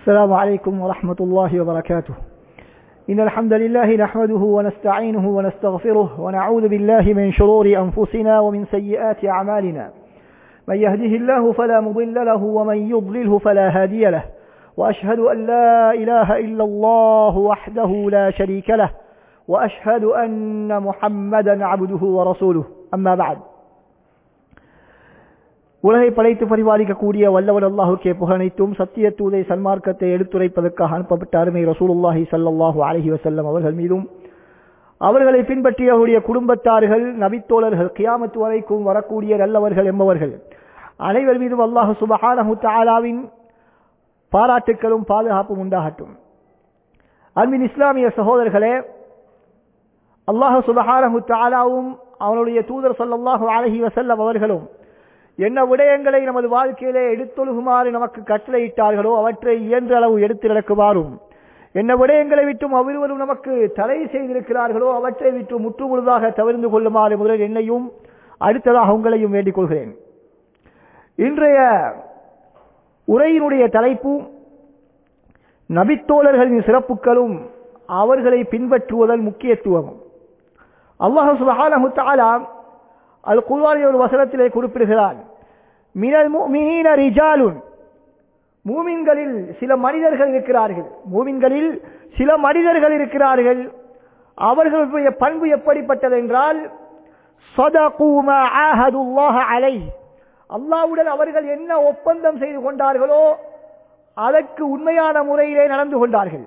السلام عليكم ورحمة الله وبركاته إن الحمد لله نحمده ونستعينه ونستغفره ونعوذ بالله من شرور أنفسنا ومن سيئات أعمالنا من يهده الله فلا مضل له ومن يضلله فلا هادي له وأشهد أن لا إله إلا الله وحده لا شريك له وأشهد أن محمدا عبده ورسوله أما بعد உலகை படைத்து பரிபாலிக்கக்கூடிய வல்லவர் அல்லாஹுக்கே புகழைத்தும் சத்திய தூதை சன்மார்க்கத்தை எடுத்துரைப்பதற்காக அனுப்பப்பட்ட அருமை ரசூலுல்லாஹி சல்லாஹூ அலஹி வசல்லம் அவர்கள் மீதும் அவர்களை பின்பற்றிய அவருடைய குடும்பத்தார்கள் நபித்தோழர்கள் கியாமத்து வரைக்கும் வரக்கூடிய நல்லவர்கள் என்பவர்கள் அனைவர் மீதும் அல்லாஹு சுபஹானஹு தாலாவின் பாராட்டுக்களும் பாதுகாப்பும் உண்டாகட்டும் அன்பின் இஸ்லாமிய சகோதரர்களே அல்லாஹு சுபஹானஹு தாலாவும் அவனுடைய தூதர் சல்லாஹூ அலஹி வசல்லம் அவர்களும் என்ன விடயங்களை நமது வாழ்க்கையிலே எடுத்தொழுகுமாறு நமக்கு கட்டளையிட்டார்களோ அவற்றை இயன்ற அளவு எடுத்து நடக்குமாறும் என்ன விடயங்களை விட்டும் அவ்விருவரும் நமக்கு தடை செய்திருக்கிறார்களோ அவற்றை விட்டு முற்றுமுழுதாக தவிர்ந்து கொள்ளுமாறு முதலில் என்னையும் அடுத்ததாக உங்களையும் வேண்டிக் கொள்கிறேன் இன்றைய உரையினுடைய தலைப்பு நபித்தோழர்களின் சிறப்புகளும் அவர்களை பின்பற்றுவதன் முக்கியத்துவமும் அல்லாஹு சுபஹானஹு தஆலா அல் குர்ஆனில் ஒரு வசனத்திலே குறிப்பிடுகிறான் மினல் முஃமினீன ரிஜாலுன் மூமின்களில் சில மனிதர்கள் இருக்கிறார்கள் மூமின்களில் சில மனிதர்கள் இருக்கிறார்கள் அவர்களுடைய பண்பு எப்படிப்பட்டது என்றால் அலை அல்லாவுடன் அவர்கள் என்ன ஒப்பந்தம் செய்து கொண்டார்களோ அதற்கு உண்மையான முறையிலே நடந்து கொண்டார்கள்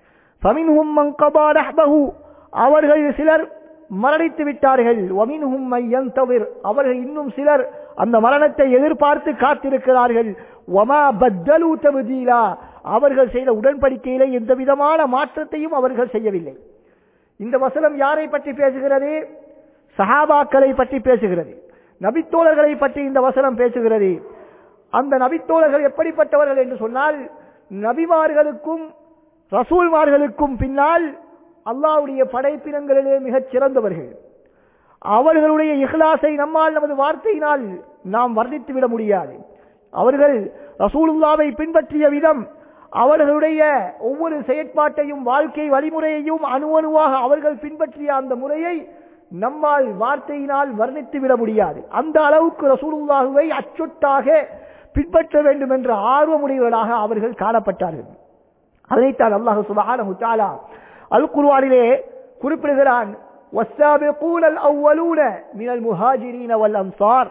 அவர்கள் சிலர் மரணித்து விட்டார்கள் தவிர அவர்கள் இன்னும் சிலர் அந்த மரணத்தை எதிர்பார்த்து காத்திருக்கிறார்கள் ஒமா பத்தலு தகுதீலா அவர்கள் செய்த உடன்படிக்கையிலே எந்த விதமான மாற்றத்தையும் அவர்கள் செய்யவில்லை இந்த வசனம் யாரை பற்றி பேசுகிறது சஹாபாக்களை பற்றி பேசுகிறது நபித்தோழர்களை பற்றி இந்த வசனம் பேசுகிறது அந்த நபித்தோழர்கள் எப்படிப்பட்டவர்கள் என்று சொன்னால் நபிமார்களுக்கும் ரசூல்மார்களுக்கும் பின்னால் அல்லாவுடைய படைப்பினங்களிலே மிகச் சிறந்தவர்கள் அவர்களுடைய இஹ்லாசை நம்மால் நமது வார்த்தையினால் நாம் வர்ணித்து விட முடியாது அவர்கள் ரசூலுல்லாவை பின்பற்றிய விதம் அவர்களுடைய ஒவ்வொரு செயற்பாட்டையும் வாழ்க்கை வழிமுறையையும் அணு அணுவாக அவர்கள் பின்பற்றிய அந்த முறையை நம்மால் வார்த்தையினால் வர்ணித்து விட முடியாது அந்த அளவுக்கு ரசூலுல்லாஹுவை அச்சொட்டாக பின்பற்ற வேண்டும் என்ற ஆர்வமுடையவர்களாக அவர்கள் காணப்பட்டார்கள் அதைத்தான் அல்லாஹு சுபஹானஹு தஆலா அல் குர்வானிலே குறிப்பிடுகிறான் والسابقون الأولون من المهاجرين والأنصار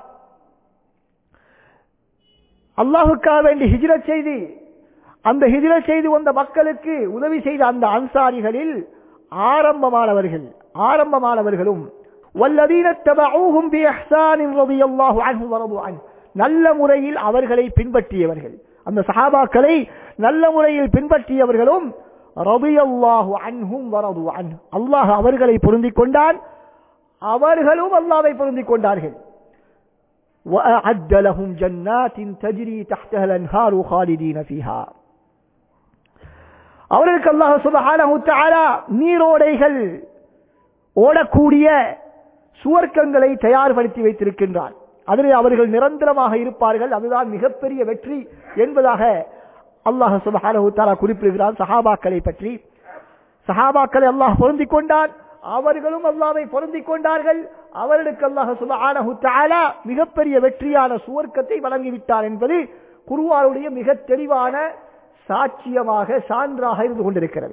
அல்லாஹுக்காக வேண்டி ஹிஜ்ரத் செய்து அந்த ஹிஜ்ரத் செய்து வந்த மக்களுக்கு உதவி செய்த அந்த அன்சாரிகளில் ஆரம்பமானவர்கள் ஆரம்பமானவர்களும் والذين اتبعوهم بإحسان رضي الله عنه ورضوا عنه நல்ல முறையில் அவர்களை பின்பற்றியவர்கள் அந்த சஹாபாக்களை நல்ல முறையில் பின்பற்றியவர்களும் ரபியல்லாஹு அன்ஹும் வரது அன் அல்லாஹ் அவர்களை பொருந்திக் கொண்டான் அவர்களும் அல்லாவை பொருந்திக் கொண்டார்கள் وأعد لهم جنات تجري تحتها الأنهار خالدين فيها அவர்களுக்கு அல்லாஹ் சுபஹானஹு தஆலா நீரோடைகள் ஓடக்கூடிய சுவர்க்கங்களை தயார்படுத்தி வைத்திருக்கின்றான் அதில் அவர்கள் நிரந்தரமாக இருப்பார்கள் அதுதான் மிகப்பெரிய வெற்றி என்பதாக அல்லாஹ் சுபஹானஹு தஆலா குறிப்பிடுகிறான் சஹாபாக்களை பற்றி சஹாபாக்களை அல்லாஹ் பொருந்திக் கொண்டான் அவர்களும் அல்லாவை பொருந்திக் கொண்டார்கள் அவர்களுக்கு அல்லாஹ் சுபஹானஹு தஆலா மிகப்பெரிய வெற்றியான சுவர்க்கத்தை வழங்கிவிட்டார் என்பது குருவாருடைய மிக தெளிவான சாட்சியமாக சான்றாக இருந்து கொண்டிருக்கிறது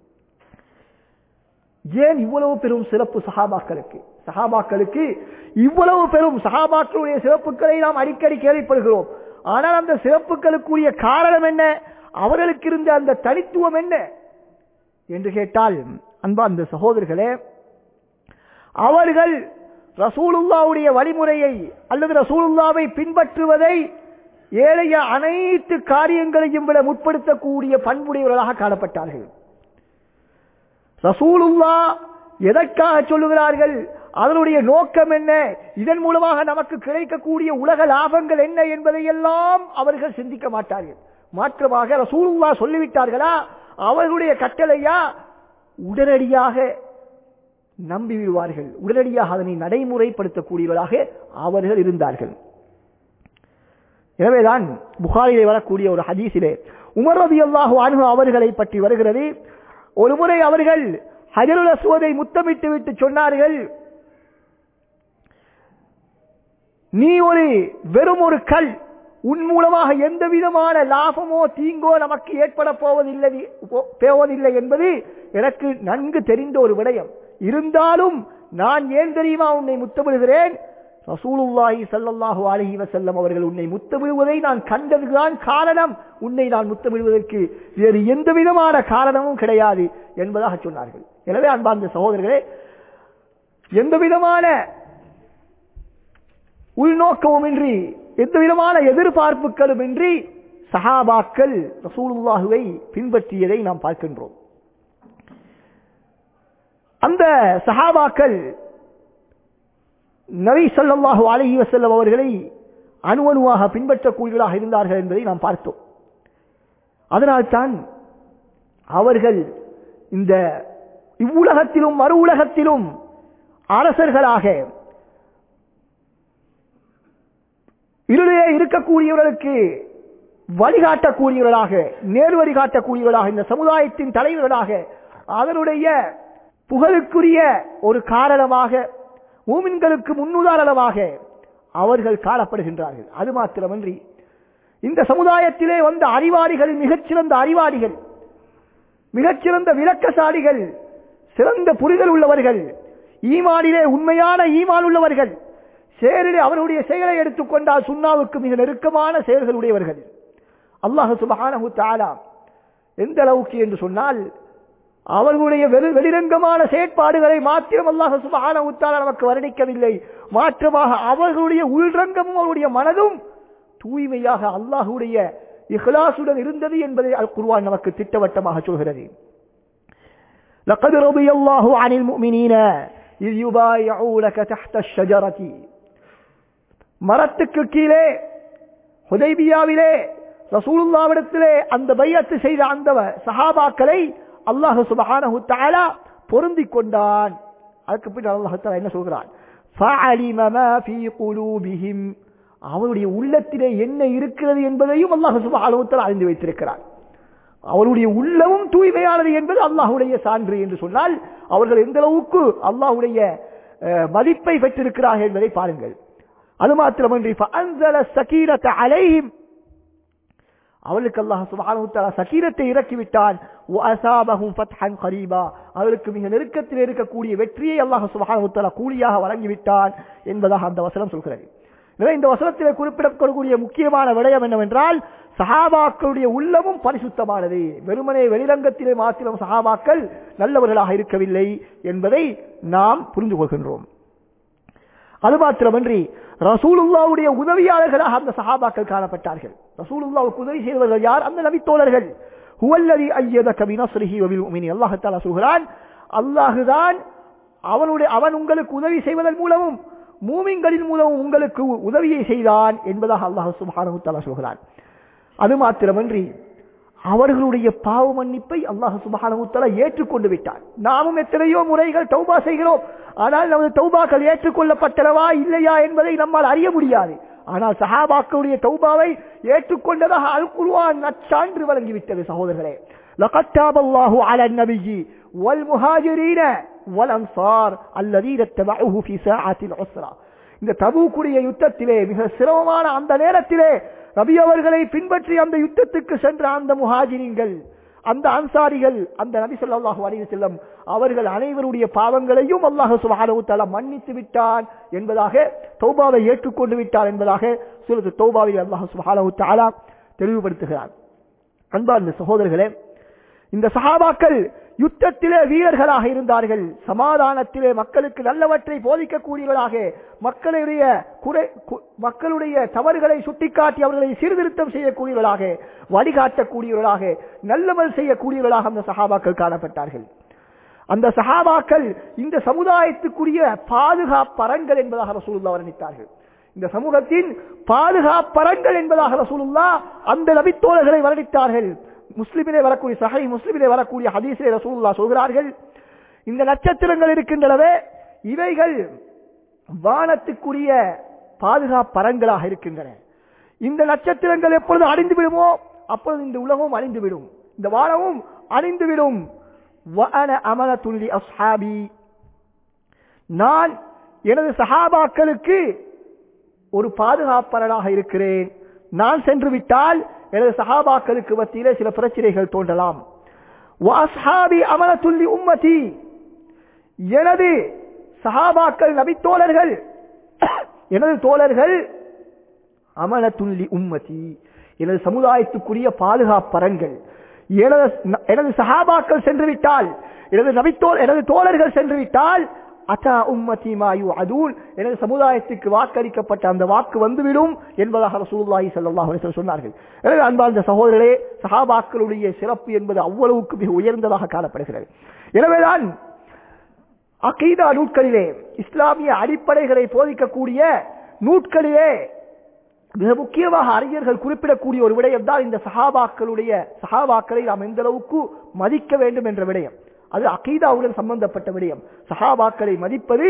ஏன் இவ்வளவு பெரும் சிறப்பு சஹாபாக்களுக்கு சஹாபாக்களுக்கு இவ்வளவு பெரும் சஹாபாக்களுடைய சிறப்புகளை நாம் அடிக்கடி கேள்விப்படுகிறோம் ஆனால் அந்த சிறப்புகளுக்குரிய காரணம் என்ன அவர்களுக்கு இருந்த அந்த தனித்துவம் என்ன என்று கேட்டால் அன்பா அந்த சகோதரர்களே அவர்கள் ரசூலுல்லாவுடைய வழிமுறையை அல்லது ரசூலுல்லாவை பின்பற்றுவதை ஏழைய அனைத்து காரியங்களையும் விட முற்படுத்தக்கூடிய பண்புடையவர்களாக காணப்பட்டார்கள் ரசூலுல்லா எதற்காக சொல்லுகிறார்கள் அதனுடைய நோக்கம் என்ன இதன் மூலமாக நமக்கு கிடைக்கக்கூடிய உலக லாபங்கள் என்ன என்பதை எல்லாம் அவர்கள் சிந்திக்க மாட்டார்கள் மாற்றமாக ரசூலுல்லா சொல்லிவிட்டார்களா அவர்களுடைய கட்டளையா உடனடியாக நம்பி விடுவார்கள் உடனடியாக அதனை நடைமுறைப்படுத்தக்கூடியவர்களாக அவர்கள் இருந்தார்கள் எனவேதான் புகாரிலே வரக்கூடிய ஒரு ஹதீஸிலே உமர் ரதி அல்லாஹு அனுகு அவர்களை பற்றி வருகிறது ஒருமுறை அவர்கள் ஹஜருல் அஸ்வதை முத்தமிட்டு விட்டு சொன்னார்கள் நீ ஒரு வெறும் ஒரு கல் உன் மூலமாக எந்த விதமான லாபமோ தீங்கோ நமக்கு ஏற்பட போவதில்லை போவதில்லை என்பது எனக்கு நன்கு தெரிந்த ஒரு விடயம் இருந்தாலும் நான் ஏன் தெரியுமா உன்னை முத்தமிடுகிறேன் ரசூலுல்லாஹி ஸல்லல்லாஹு அலைஹி வஸல்லம் அவர்கள் உன்னை முத்தமிடுவதை நான் கண்டதுதான் காரணம் உன்னை நான் முத்தமிடுவதற்கு வேறு எந்த விதமான காரணமும் கிடையாது என்பதாக சொன்னார்கள் எனவே அன்பார்ந்த சகோதரர்களே எந்த விதமான உள்நோக்கமும் இன்றி எந்த விதமான எதிர்பார்ப்புகளும் இன்றி சஹாபாக்கள் ரசூலுல்லாஹுவை பின்பற்றியதை நாம் பார்க்கின்றோம் அந்த சஹாபாக்கள் நபி ஸல்லல்லாஹு அலைஹி வஸல்லம் அவர்களை அணு அணுவாக பின்பற்றக்கூடியவர்களாக இருந்தார்கள் என்பதை நாம் பார்த்தோம் அதனால்தான் அவர்கள் இந்த இவ்வுலகத்திலும் மறு உலகத்திலும் அரசர்களாக இருளே இருக்கக்கூடியவர்களுக்கு வழிகாட்டக்கூடியவர்களாக நேர்வழி காட்டக்கூடியவர்களாக இந்த சமுதாயத்தின் தலைவர்களாக அதனுடைய புகழுக்குரிய ஒரு காரணமாக மூமின்களுக்கு முன்னுதாரணமாக அவர்கள் காணப்படுகின்றார்கள் அது மாத்திரமன்றி இந்த சமுதாயத்திலே வந்த அறிவாளிகள் மிகச்சிறந்த அறிவாளிகள் மிகச்சிறந்த விளக்கசாலிகள் சிறந்த புரிதல் உள்ளவர்கள் ஈமானிலே உண்மையான ஈமான் உள்ளவர்கள் செயலிலே அவர்களுடைய செயலை எடுத்துக்கொண்டால் சுண்ணாவுக்கு மிக நெருக்கமான செயல்கள் உடையவர்கள் அல்லாஹு சுபஹானஹு தஆலா எந்த அளவுக்கு என்று சொன்னால் அவர்களுடைய வெறு வெளிரங்கமான செயற்பாடுகளை மாத்திரம் அல்லாஹு சுபஹானஹு தஆலா நமக்கு வர்ணிக்கவில்லை மாற்றமாக அவர்களுடைய உள்ரங்கமும் அவருடைய மனதும் தூய்மையாக அல்லாஹுடைய இஹ்லாசுடன் இருந்தது என்பதை அல் குர்ஆன் நமக்கு திட்டவட்டமாக சொல்கிறது لقد رضي الله عن المؤمنين إذ يبايعونك تحت الشجرة மரத்துக்கு கீழே ஹுதைபியாவிலே ரசூலுல்லாவிடத்திலே அந்த பையத்து செய்த அந்த சஹாபாக்களை அல்லாஹு சுபஹானஹு தஆலா பொருந்திக் கொண்டான் அதுக்கு பின்னர் அல்லாஹ் தஆலா என்ன சொல்கிறான் فَعَلِمَ مَا فِي قُلُوبِهِمْ அவருடைய உள்ளத்திலே என்ன இருக்கிறது என்பதையும் அல்லாஹ் சுபஹானஹு தஆலா அறிந்து வைத்திருக்கிறார் அவருடைய உள்ளமும் தூய்மையானது என்பது அல்லாஹுடைய சான்று என்று சொன்னால் அவர்கள் எந்த அளவுக்கு அல்லாஹுடைய மதிப்பை பெற்றிருக்கிறார்கள் என்பதை பாருங்கள் அது மாத்திரமன்றி சக்கீரத்தை அலையும் அவளுக்கு அல்லாஹ் சுபானு சக்கீரத்தை இறக்கிவிட்டான் அவளுக்கு மிக நெருக்கத்தில் இருக்கக்கூடிய வெற்றியை அல்லாஹ் சுபானு கூலியாக வழங்கிவிட்டான் என்பதாக அந்த வசனம் சொல்கிறது எனவே இந்த வசனத்தில் குறிப்பிடக்கூடிய முக்கியமான விடயம் என்னவென்றால் சஹாபாக்களுடைய உள்ளமும் பரிசுத்தமானது வெறுமனே வெளிரங்கத்திலே மாத்திரம் சஹாபாக்கள் நல்லவர்களாக இருக்கவில்லை என்பதை நாம் புரிந்து கொள்கின்றோம் அது மாத்திரமன்றி ரசூலுல்லாவுடைய உதவியாளர்களாக அந்த சஹாபாக்கள் காணப்பட்டார்கள் ரசூலுல்லாவுக்கு உதவி செய்தவர்கள் யார் அந்த நபித்தோழர்கள் ஹுவல்லதி ஐயத கபினஸ்ரிஹி வபில் உமினி அல்லாஹத்தாலா சொல்கிறான் அல்லாஹுதான் அவனுடைய அவன் உங்களுக்கு உதவி செய்வதன் மூலமும் மூமிங்களின் மூலமும் உங்களுக்கு உதவியை செய்தான் என்பதாக அல்லாஹ் சுபானு தாலா சொல்கிறான் அது மாத்திரமன்றி அவர்களுடைய பாவ மன்னிப்பை அல்லாஹ் சுபஹானஹுத்தலா ஏற்றுக்கொண்டு விட்டார் நாமும் எத்தனையோ முறைகள் தௌபா செய்கிறோம் ஆனால் நமது தௌபாக்கள் ஏற்றுக்கொள்ளப்பட்டனவா இல்லையா என்பதை நம்மால் அறிய முடியாது ஆனால் சஹாபாக்களுடைய தௌபாவை ஏற்றுக்கொண்டதாக அல் குர்ஆன் நச்சான்று வழங்கிவிட்டது சகோதரர்களே لقد تاب الله على النبي والمهاجرين والأنصار الذين اتبعوه في ساعة العسرة இந்த தபூக்குடைய யுத்தத்திலே மிக சிரமமான அந்த நேரத்திலே ரபி அவர்களை பின்பற்றி அந்த யுத்தத்துக்கு சென்ற அந்த முஹாஜிரிங்கள் அந்த அன்சாரிகள் அந்த நபி சொல்லாஹு அலைஹி செல்லம் அவர்கள் அனைவருடைய பாவங்களையும் அல்லாஹ் சுபஹானஹு தஆலா மன்னித்து விட்டான் என்பதாக தௌபாவை ஏற்றுக்கொண்டு விட்டார் என்பதாக சூரத்து தௌபாவில் அல்லாஹ் சுபஹானஹு தஆலா தெளிவுபடுத்துகிறார் அன்பார்ந்த சகோதரர்களே இந்த சஹாபாக்கள் யுத்தத்திலே வீரர்களாக இருந்தார்கள் சமாதானத்திலே மக்களுக்கு நல்லவற்றை போதிக்கக்கூடியவர்களாக மக்களுடைய குறை மக்களுடைய தவறுகளை சுட்டிக்காட்டி அவர்களை சீர்திருத்தம் செய்யக்கூடியவர்களாக வழிகாட்டக்கூடியவர்களாக நல்லமல் செய்யக்கூடியவர்களாக அந்த சஹாபாக்கள் காணப்பட்டார்கள் அந்த சஹாபாக்கள் இந்த சமுதாயத்துக்குரிய பாதுகாப்பரங்கள் என்பதாக ரசூலுல்லா வர்ணித்தார்கள் இந்த சமூகத்தின் பாதுகாப்பரங்கள் என்பதாக ரசூலுல்லா அந்த நபித்தோழர்களை வர்ணித்தார்கள் முஸ்லிமிலே வரக்கூடிய சஹை முஸ்லிமிலே வரக்கூடிய ஹதீஸிலே ரசூலுல்லா சொல்கிறார்கள் இந்த நட்சத்திரங்கள் இருக்கின்றனவே இவைகள் வானத்துக்குரிய பாதுகாப்பரங்களாக இருக்கின்றன இந்த நட்சத்திரங்கள் எப்பொழுது அடைந்து விடுமோ அப்பொழுது இந்த உலகம் அழிந்துவிடும் இந்த வானமும் அழிந்துவிடும் வஅன அமனத்துல் லி அஸ்ஹாபி நான் எனது சஹாபாக்களுக்கு ஒரு பாதுகாப்பலனாக இருக்கிறேன் நான் சென்று விட்டால் எனது சஹாபாக்களுக்கு மத்தியிலே சில பிரச்சனைகள் தோன்றலாம் வாஸ்ஹாபி அமனத்துல்லி உம்மதி எனது சஹாபாக்கள் நபித்தோழர்கள் எனது தோழர்கள் அமனத்துல்லி உம்மதி எனது சமுதாயத்துக்குரிய பாதுகாப்பரங்கள் எனது எனது சஹாபாக்கள் சென்று விட்டால் எனது நபித்தோ எனது தோழர்கள் சென்று விட்டால் அத்தா உம்மதி மாயு அதூல் எனது சமுதாயத்துக்கு வாக்களிக்கப்பட்ட அந்த வாக்கு வந்துவிடும் என்பதாக ரசூலுல்லாஹி ஸல்லல்லாஹு அலைஹி வஸல்லம் சொன்னார்கள் எனவே அன்பார்ந்த சகோதரர்களே சஹாபாக்களுடைய சிறப்பு என்பது அவ்வளவுக்கு மிக உயர்ந்ததாக காணப்படுகிறது எனவேதான் அகீதா நூட்களிலே இஸ்லாமிய அடிப்படைகளை போதிக்கக்கூடிய நூட்களிலே மிக முக்கியமாக அறிஞர்கள் குறிப்பிடக்கூடிய ஒரு விடயம் தான் இந்த சஹாபாக்களுடைய சஹாபாக்களை நாம் எந்த அளவுக்கு மதிக்க வேண்டும் என்ற விடயம் அது அகீதாவுடன் சம்பந்தப்பட்ட விடயம் சஹாபாக்களை மதிப்பது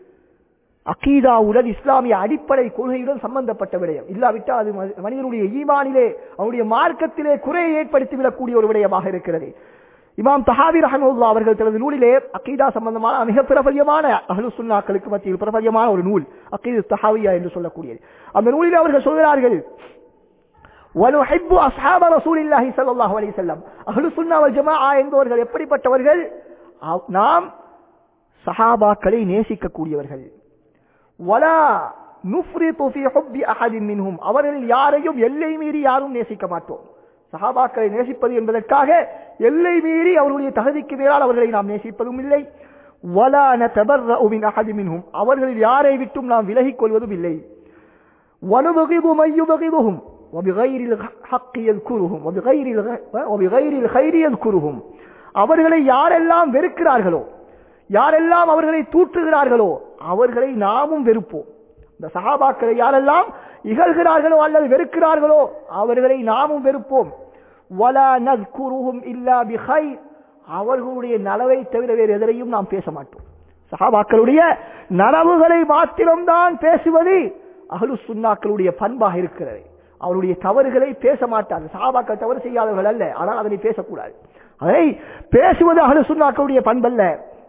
அகீதாவுடன் இஸ்லாமிய அடிப்படை கொள்கையுடன் சம்பந்தப்பட்ட விடயம் இல்லாவிட்டால் அது மனிதனுடைய ஈமானிலே அவனுடைய மார்க்கத்திலே குறையை ஏற்படுத்திவிடக்கூடிய ஒரு விடயமாக இருக்கிறது இமாம் தஹாவி ரஹமுல்லா அவர்கள் தனது நூலிலே அக்கீதா சம்பந்தமான மிக பிரபல்யமான அஹ்லு சுன்னாக்களுக்கு மத்தியில் பிரபல்யமான ஒரு நூல் அக்கீது தஹாவியா என்று சொல்லக்கூடியது அந்த நூலிலே அவர்கள் சொல்கிறார்கள் وَنُحِبُّ أَصْحَابَ رَسُولِ اللَّهِ صَلَّى اللَّهُ عليه وسلم அஹ்லு சுன்னா வல் ஜமாஆ என்பவர்கள் எப்படிப்பட்டவர்கள் நாம் சஹாபாக்களை நேசிக்கக்கூடியவர்கள் வலா நுஃப்ரிது ஃபீ ஹுப்பி அஹதின் மின்ஹும் அவர்களில் யாரையும் எல்லை மீறி யாரும் நேசிக்க மாட்டோம் சஹாபாக்களை நேசிப்பது என்பதற்காக எல்லை மீறி அவருடைய தகுதிக்கு மேலால் அவர்களை நாம் நேசிப்பதும் இல்லை வலா நதபர்ரஉ மின் அஹதி மின்ஹும் அவர்களில் யாரை விட்டும் நாம் விலகிக் கொள்வதும் இல்லை وَنُبْغِضُ مَن يُبْغِضُهُمْ وَبِغَيْرِ الْحَقِّ يَذْكُرُهُمْ وَبِغَيْرِ الغ- وَبِغَيْرِ الْخَيْرِ يَذْكُرُهُمْ அவர்களை யாரெல்லாம் வெறுக்கிறார்களோ யாரெல்லாம் அவர்களை தூற்றுகிறார்களோ அவர்களை நாமும் வெறுப்போம் இந்த சஹாபாக்களை யாரெல்லாம் இகழ்கிறார்களோ அல்லது வெறுக்கிறார்களோ அவர்களை நாமும் வெறுப்போம் வலா நஸ்குருஹும் இல்லா பிஹைர் அவர்களுடைய நலவை தவிர வேறு எதிரையும் நாம் பேச மாட்டோம் சஹாபாக்களுடைய நனவுகளை மாத்திரம்தான் பேசுவது அகலு சுன்னாக்களுடைய பண்பாக இருக்கிறது அவருடைய தவறுகளை பேச மாட்டார்கள் சஹாபாக்கள் தவறு செய்யாதவர்கள் அல்ல ஆனால் அதனை பேசக்கூடாது அதை பேசுவது அகலு சுன்னாக்களுடைய பண்பல்ல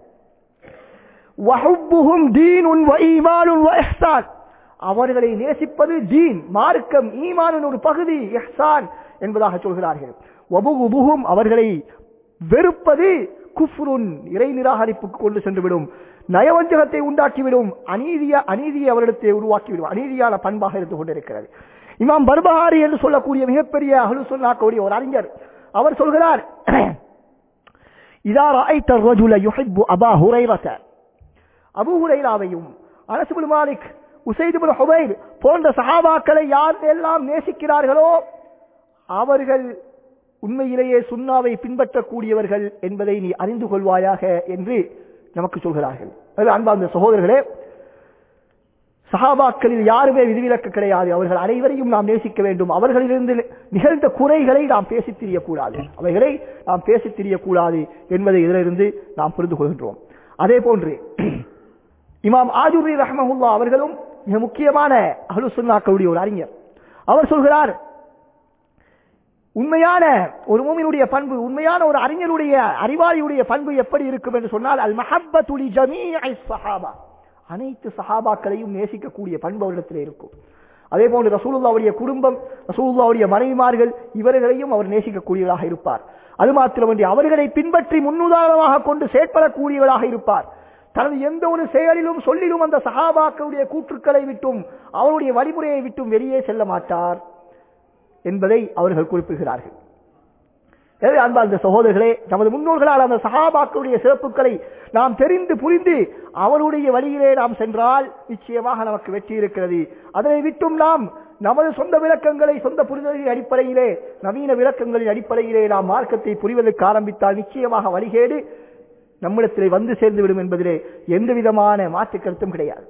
வஹுப்புஹும் தீனுன் வ ஈமானுன் வ இஹ்சான் அவர்களை நேசிப்பது தீன் மார்க்கம் ஈமானின் ஒரு பகுதி இஹ்சான் என்பதாக சொல்கிறார்கள் வபுகுபுகும் அவர்களை வெறுப்பது குஃப்ருன் இறை நிராகரிப்புக்கு கொண்டு சென்றுவிடும் நயவஞ்சகத்தை உண்டாக்கிவிடும் அநீதிய அநீதியை அவரிடத்தை உருவாக்கிவிடும் அநீதியான பண்பாக இருந்து கொண்டிருக்கிறது இமாம் பர்பஹாரி என்று சொல்லக்கூடிய மிகப்பெரிய அகலு சொன்னாக்கூடிய ஒரு அறிஞர் அவர் சொல்கிறார் இதா ரஐத்த الرجل يحب ابا هريره அபூ ஹுரைராவையும் அனஸ் இப்னு மாலிக் உசைத் இப்னு ஹுதைர் போன்ற சஹாபாக்களை யார் எல்லாம் நேசிக்கிறார்களோ அவர்கள் உண்மையிலேயே சுன்னாவை பின்பற்றக்கூடியவர்கள் என்பதை நீ அறிந்து கொள்வாயாக என்று நமக்கு சொல்கிறார்கள் அது அன்பார்ந்த சகோதரர்களே சஹாபாக்களில் யாருமே விதிவிலக்கு கிடையாது அவர்கள் அனைவரையும் நாம் நேசிக்க வேண்டும் அவர்களிலிருந்து நிகழ்ந்த குறைகளை நாம் பேசித் திரியக்கூடாது அவைகளை நாம் பேசித் திரியக்கூடாது என்பதை இதிலிருந்து நாம் புரிந்து கொள்கின்றோம் அதே போன்று இமாம் ஆஜுரி ரஹமஹுல்லா அவர்களும் மிக முக்கியமான அஹ்லு சுன்னாக்களுடைய ஒரு அறிஞர் அவர் சொல்கிறார் உண்மையான ஒரு மூமினுடைய பண்பு உண்மையான ஒரு அறிஞருடைய அறிவாளியுடைய பண்பு எப்படி இருக்கும் என்று சொன்னால் அல் மஹப்பத்துலி ஜமீஐ சஹாபா அனைத்து சஹாபாக்களையும் நேசிக்கக்கூடிய பண்பு அவரிடத்தில் இருக்கும் அதே போன்று ரசூலுல்லாவுடைய குடும்பம் ரசூலுல்லாவுடைய மனைவிமார்கள் இவர்களையும் அவர் நேசிக்கக்கூடியவராக இருப்பார் அது மாத்திரமன்றி அவர்களை பின்பற்றி முன்னுதாரணமாக கொண்டு செயற்படக்கூடியவராக இருப்பார் தனது எந்த ஒரு செயலிலும் சொல்லிலும் அந்த சஹாபாக்களுடைய கூற்றுக்களை விட்டும் அவருடைய வழிமுறையை விட்டும் வெளியே செல்ல மாட்டார் என்பதை அவர்கள் குறிப்பிடுகிறார்கள் எனவே அன்பார்ந்த சகோதரர்களே நமது முன்னோர்களால் அந்த சஹாபாக்களுடைய சிறப்புகளை நாம் தெரிந்து புரிந்து அவருடைய வழியிலே நாம் சென்றால் நிச்சயமாக நமக்கு வெற்றி இருக்கிறது அதனை விட்டும் நாம் நமது சொந்த விளக்கங்களை சொந்த புரிதலின் அடிப்படையிலே நவீன விளக்கங்களின் அடிப்படையிலே நாம் மார்க்கத்தை புரிவதற்கு ஆரம்பித்தால் நிச்சயமாக வழிகேடு நம்மிடத்திலே வந்து சேர்ந்துவிடும் என்பதிலே எந்த விதமான மாற்று கருத்தும் கிடையாது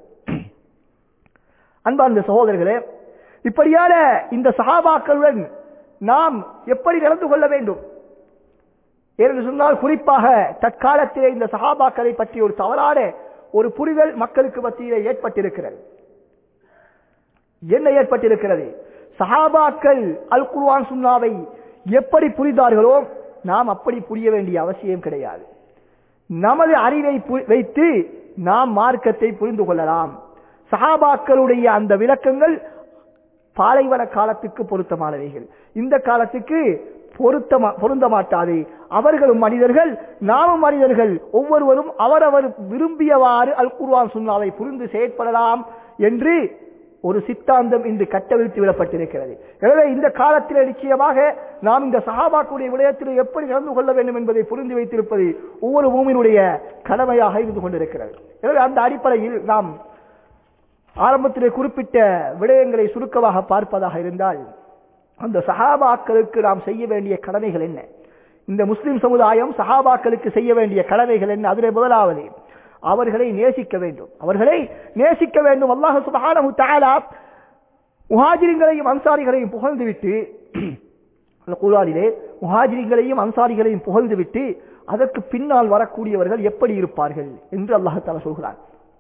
அன்பார்ந்த சகோதரர்களே இப்படியான இந்த சஹாபாக்களுடன் நாம் எப்படி நடந்து கொள்ள வேண்டும் என்று சொன்னால் குறிப்பாக தற்காலத்திலே இந்த சஹாபாக்களை பற்றி ஒரு தவறான ஒரு புரிதல் மக்களுக்கு மத்தியிலே ஏற்பட்டிருக்கிறது என்ன ஏற்பட்டிருக்கிறது சஹாபாக்கள் அல் குர்ஆன் சுன்னாவை எப்படி புரிந்தார்களோ நாம் அப்படி புரிய வேண்டிய அவசியம் கிடையாது நமது அறிவை பு- வைத்து நாம் மார்க்கத்தை புரிந்து கொள்ளலாம் சஹாபாக்களுடைய அந்த விளக்கங்கள் பாலைவன காலத்துக்கு பொருத்தமானவைகள் இந்த காலத்துக்கு பொருத்தமா பொருந்த மாட்டாது அவர்களும் மனிதர்கள் நாமும் மனிதர்கள் ஒவ்வொருவரும் அவரவர் விரும்பியவாறு அல் குர்ஆன் சுன்னாவை புரிந்து செயற்படலாம் என்று ஒரு சித்தாந்தம் இன்று கட்டவிழ்த்து விடப்பட்டிருக்கிறது எனவே இந்த காலத்தில் நிச்சயமாக நாம் இந்த சஹாபாக்குடைய விடயத்தில் எப்படி நடந்து கொள்ள வேண்டும் என்பதை புரிந்து வைத்திருப்பது ஒவ்வொரு பூமியினுடைய கடமையாக இருந்து கொண்டிருக்கிறது எனவே அந்த அடிப்படையில் நாம் ஆரம்பத்திலே குறிப்பிட்ட விடயங்களை சுருக்கமாக பார்ப்பதாக இருந்தால் அந்த சஹாபாக்களுக்கு நாம் செய்ய வேண்டிய கடமைகள் என்ன இந்த முஸ்லிம் சமுதாயம் சஹாபாக்களுக்கு செய்ய வேண்டிய கடமைகள் என்ன அதிலே முதலாவது அவர்களை நேசிக்க வேண்டும் அவர்களை நேசிக்க வேண்டும் அல்லாஹ் சுப்ஹானஹு தஆலா முஹாஜிரிங்களையும் அன்சாரிகளையும் புகழ்ந்துவிட்டு அந்த குர்ஆனிலே முஹாஜிரிங்களையும் அன்சாரிகளையும் புகழ்ந்துவிட்டு அதற்கு பின்னால் வரக்கூடியவர்கள் எப்படி இருப்பார்கள் என்று அல்லாஹ் தஆலா சொல்கிறான்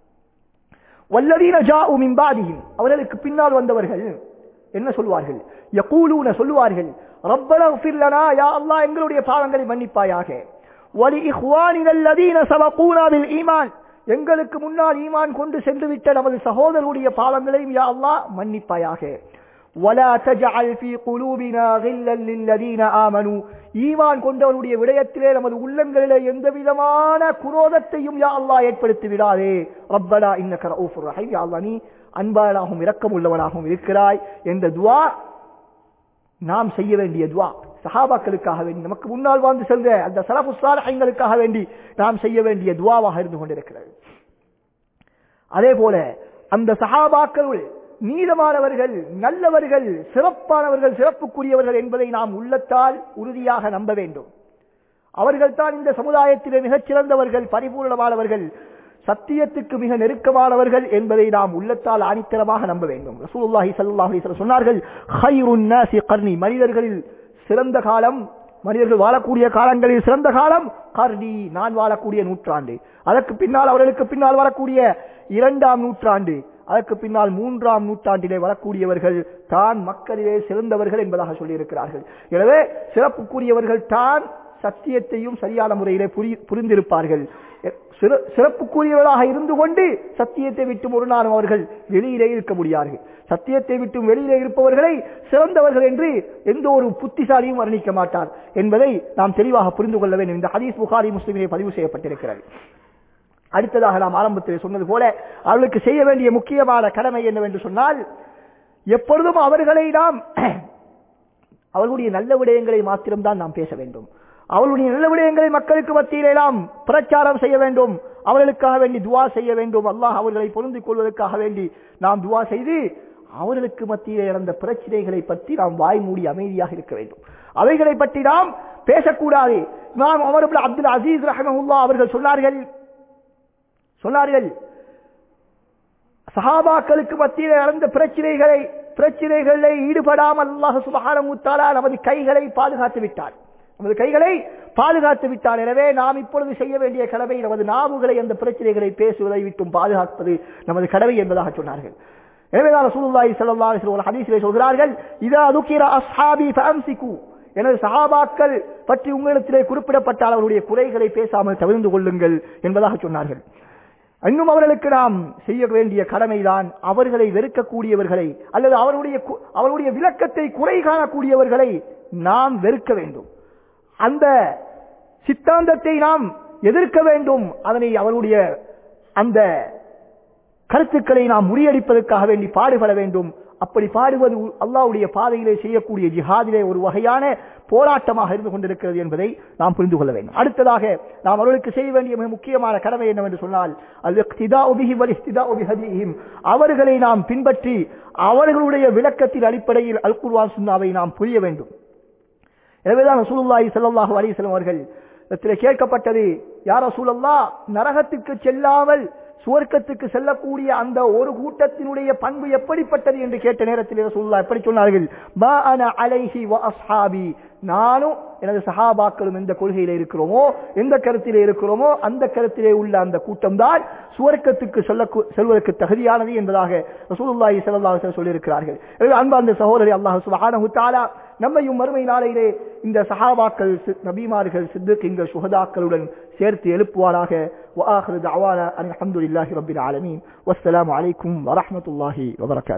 வல்லதீன ஜாஉ மின் பாதிஹிம் அவர்களுக்கு பின்னால் வந்தவர்கள் என்ன சொல்வார்கள் யகூலூன சொல்லுவார்கள் ரப்பனா இஃபிர் லனா யா அல்லாஹ் எங்களுடைய பாவங்களை மன்னிப்பாயாக வலி இஹ்வானின அல்லதீன சபகூனா பில் ஈமான் எங்களுக்கு முன்னால் ஈமான் கொண்டு சென்று விட்ட நமது சகோதரருடைய பாவங்களையும் யா அல்லாஹ் மன்னிப்பாயாக ولا تجعل في قلوبنا غلا للذين آمنوا ஈமான் கொண்டவனுடைய விடயத்திலே நமது உள்ளங்களிலே எந்த விதமான குரோதத்தையும் யா அல்லாஹ் ஏற்படுத்தி விடாதே ரப்பனா இன்னக ரഊஃபுர் ரஹீம் யா அல்லாஹ் நீ அன்பாளாகவும் இரக்கம் உள்ளவனாகவும் இருக்கிறாய் என்ற துவா நாம் செய்ய வேண்டிய துவா சஹாபாக்களுக்காக வேண்டி நமக்கு முன்னால் வாழ்ந்து சென்ற அந்த சலஃபு சாலிஹீன்களுக்காக வேண்டி நாம் செய்ய வேண்டிய துவாவாக இருந்து கொண்டிருக்கிறது அதே போல அந்த சஹாபாக்களுள் நீதமானவர்கள் நல்லவர்கள் சிறப்பானவர்கள் சிறப்புக்குரியவர்கள் என்பதை நாம் உள்ளத்தால் உறுதியாக நம்ப வேண்டும் அவர்கள் தான் இந்த சமுதாயத்திலே மிகச் சிறந்தவர்கள் பரிபூர்ணமானவர்கள் சத்தியத்துக்கு மிக நெருக்கமானவர்கள் என்பதை நாம் உள்ளத்தால் ஆணித்தரமாக நம்ப வேண்டும் ரசூலுல்லாஹி ஸல்லல்லாஹு அலைஹி வஸல்லம் சொன்னார்கள் ஹைருன் நாஸி கர்னி மனிதர்களில் சிறந்த காலம் மனிதர்கள் வாழக்கூடிய காலங்களில் சிறந்த காலம் கர்ணி நான் வாழக்கூடிய நூற்றாண்டு அதற்கு பின்னால் அவர்களுக்கு பின்னால் வரக்கூடிய இரண்டாம் நூற்றாண்டு அதற்கு பின்னால் மூன்றாம் நூற்றாண்டிலே வரக்கூடியவர்கள் தான் மக்களிலே சிறந்தவர்கள் என்பதாக சொல்லியிருக்கிறார்கள் எனவே சிறப்புக்குரியவர்கள் தான் சத்தியத்தையும் சரியான முறையிலே புரி- புரிந்திருப்பார்கள் சிற- சிறப்புக்குரியவர்களாக இருந்து கொண்டு சத்தியத்தை விட்டு ஒரு நாளும் அவர்கள் வெளியிலே இருக்க முடியார்கள் சத்தியத்தை விட்டு வெளியிலே இருப்பவர்களை சிறந்தவர்கள் என்று எந்த ஒரு புத்திசாலியும் வர்ணிக்க மாட்டார் என்பதை நாம் தெளிவாக புரிந்து கொள்ள வேண்டும் இந்த ஹதீஸ் புகாரி முஸ்லிமிலே பதிவு செய்யப்பட்டிருக்கிறது அடுத்ததாக நாம் ஆரம்பத்தில் சொன்னது போல அவர்களுக்கு செய்ய வேண்டிய முக்கியமான கடமை என்னவென்று சொன்னால் எப்பொழுதும் அவர்களை நாம் அவர்களுடைய நல்ல விடயங்களை மாத்திரம்தான் நாம் பேச வேண்டும் அவர்களுடைய நல்ல விடயங்களை மக்களுக்கு மத்தியிலே நாம் பிரச்சாரம் செய்ய வேண்டும் அவர்களுக்காக வேண்டி துவா செய்ய வேண்டும் அல்லாஹ் அவர்களை பொருந்திக் கொள்வதற்காக வேண்டி நாம் துவா செய்து அவர்களுக்கு மத்தியிலே நடந்த பிரச்சனைகளை பற்றி நாம் வாய் மூடி அமைதியாக இருக்க வேண்டும் அவைகளை பற்றி நாம் பேசக்கூடாது நாம் அமர் இப்னு அப்துல் அசீஸ் ரஹமஹுல்லா அவர்கள் சொன்னார்கள் சொன்னார்கள் சஹாபாக்களுக்கு மத்தியில் நடந்த பிரச்சனைகளை பிரச்சனைகளை ஈடுபடாமல் அல்லாஹ் சுபஹானஹு தஆலா நமது கைகளை பாதுகாத்து விட்டார் நமது கைகளை பாதுகாத்து விட்டார் எனவே நாம் இப்பொழுது செய்ய வேண்டிய கடமை நமது நாவுகளை அந்த பிரச்சனைகளை பேசுவதை விட்டும் பாதுகாப்பது நமது கடமை என்பதாக சொன்னார்கள் எனவேதான் ரசூலுல்லாஹி ஸல்லல்லாஹு அலைஹி வஸல்லம் ஒரு ஹதீஸிலே சொல்கிறார்கள் இதா துக்கிர அஸ்ஹாபி ஃபஅம்சிகு எனது சஹாபாக்கள் பற்றி உங்களிடத்திலே குறிப்பிடப்பட்டால் அவருடைய குறைகளை பேசாமல் தவிர்ந்து கொள்ளுங்கள் என்பதாக சொன்னார்கள் இன்னும் அவர்களுக்கு நாம் செய்ய வேண்டிய கடமைதான் அவர்களை வெறுக்கக்கூடியவர்களை அல்லது அவருடைய கு- அவருடைய விளக்கத்தை குறை காணக்கூடியவர்களை நாம் வெறுக்க வேண்டும் அந்த சித்தாந்தத்தை நாம் எதிர்க்க வேண்டும் அதனை அவருடைய அந்த கருத்துக்களை நாம் முறியடிப்பதற்காக வேண்டி பாடுபட வேண்டும் அப்படி பாடுவது அல்லாஹ்வுடைய பாதையிலே செய்யக்கூடிய ஜிஹாதிலே ஒரு வகையான போராட்டமாக இருந்து கொண்டிருக்கிறது என்பதை நாம் புரிந்து கொள்ள வேண்டும் அடுத்ததாக நாம் அவர்களுக்கு செய்ய வேண்டிய மிக முக்கியமான கடமை என்னவென்று சொன்னால் அல் இக்திதாஉ பிஹி வல் இஹ்திதாஉ பிஹதீஹிம் அவர்களை நாம் பின்பற்றி அவர்களுடைய விளக்கத்தின் அடிப்படையில் அல் குர்ஆன் சுன்னாவை நாம் புரிய வேண்டும் எனவேதான் ரசூலுல்லாஹி ஸல்லல்லாஹு அலைஹி வஸல்லம் அவர்கள் இடத்திலே கேட்கப்பட்டது யார் ரசூலல்லாஹ் நரகத்துக்கு செல்லாமல் சுவர்க்கத்துக்கு செல்லக்கூடிய அந்த ஒரு கூட்டத்தினுடைய பண்பு எப்படிப்பட்டது என்று கேட்ட நேரத்தில் ரசூலுல்லாஹ் எப்படி சொன்னார்கள் மா அன அலைஹி வ அஸ்ஹாபி நானும் எனது சஹாபாக்களும் எந்த கொள்கையில இருக்கிறோமோ எந்த கருத்திலே இருக்கிறோமோ அந்த கருத்திலே உள்ள அந்த கூட்டம் தான் சுவர்க்கத்துக்கு செல்ல செல்வதற்கு தகுதியானது என்பதாக ரசூலுல்லாஹி ஸல்லல்லாஹு அலைஹி வஸல்லம் சொல்லியிருக்கிறார்கள் எனவே அன்பார்ந்த சகோதரி அல்லாஹ் சுப்ஹானஹு தஆலா நம்மையும் மறுமை நாளையிலே இந்த சஹாபாக்கள் சி- நபிமார்கள் சித்திகீன்கள் சுஹதாக்களுடன் சேர்த்து எழுப்புவாராக وآخر دعوانا أن الحمد لله رب العالمين والسلام عليكم ورحمة الله وبركاته